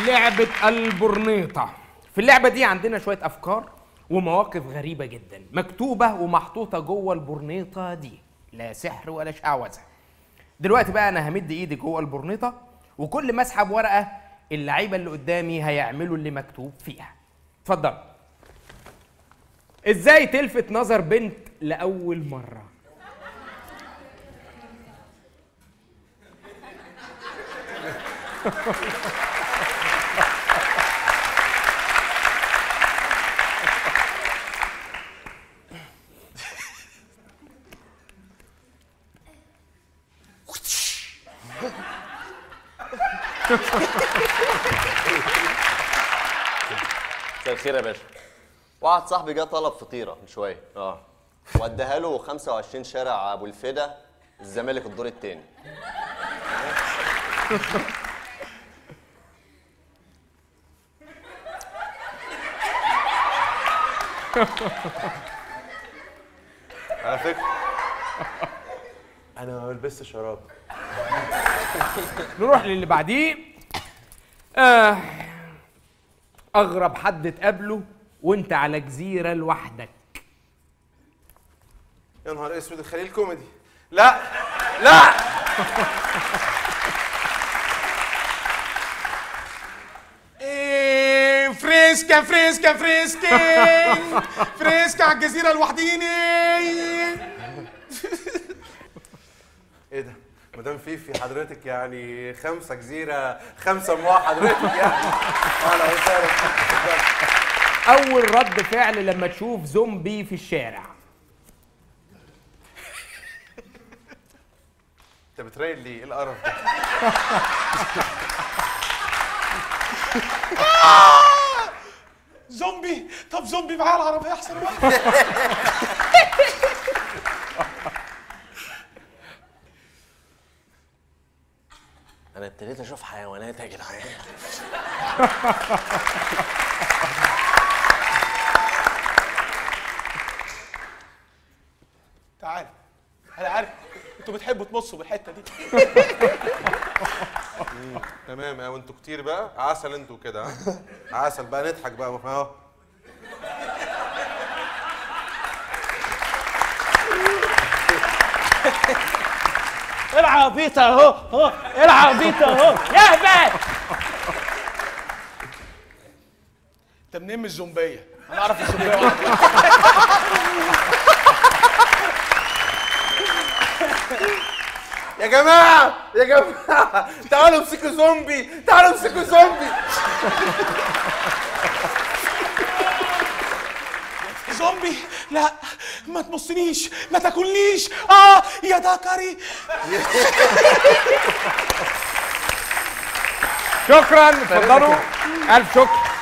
لعبة البرنيطة في اللعبة دي عندنا شوية أفكار ومواقف غريبة جدا مكتوبة ومحطوطة جوه البرنيطة دي لا سحر ولا شعوذة دلوقتي بقى أنا همد إيدي جوه البرنيطة وكل ما أسحب ورقة اللعيبة اللي قدامي هيعملوا اللي مكتوب فيها اتفضل ازاي تلفت نظر بنت لأول مرة مساء الخير يا باشا واحد صاحبي جه طلب فطيره من شويه اه وديها له 25 شارع ابو الفدا الزمالك الدور الثاني على فكره انا ما بلبسش شراب نروح للي بعديه آه أغرب حد تقابله وأنت على جزيرة لوحدك يا نهار اسود الخليل كوميدي لا لا إيه، فريسكا فريسكا فريسكا فريسكا على الجزيرة لوحديني ايه ده مدام فيفي حضرتك يعني خمسة جزيرة خمسة موا حضرتك يعني اهلا وسهلا أول رد فعل لما تشوف زومبي في الشارع انت بترايل ليه ايه القرف ده زومبي طب زومبي معايا العربية أحسن واحد انا ابتديت اشوف حيوانات يا جدعان تعال أنا عارف أنتوا بتحبوا تمصوا بالحتة دي تمام اه وانتوا كتير بقى عسل انتوا كده ها عسل بقى نضحك بقى اهو العبيط اهو اهو العبيط اهو يا هبل أنت منين من الزومبية؟ أنا أعرف الزومبية واحدة. يا جماعة يا جماعة تعالوا امسكوا زومبي تعالوا امسكوا زومبي زومبي لا ما تمصنيش ما تاكلنيش اه يا ذكري شكرا اتفضلوا ألف شكر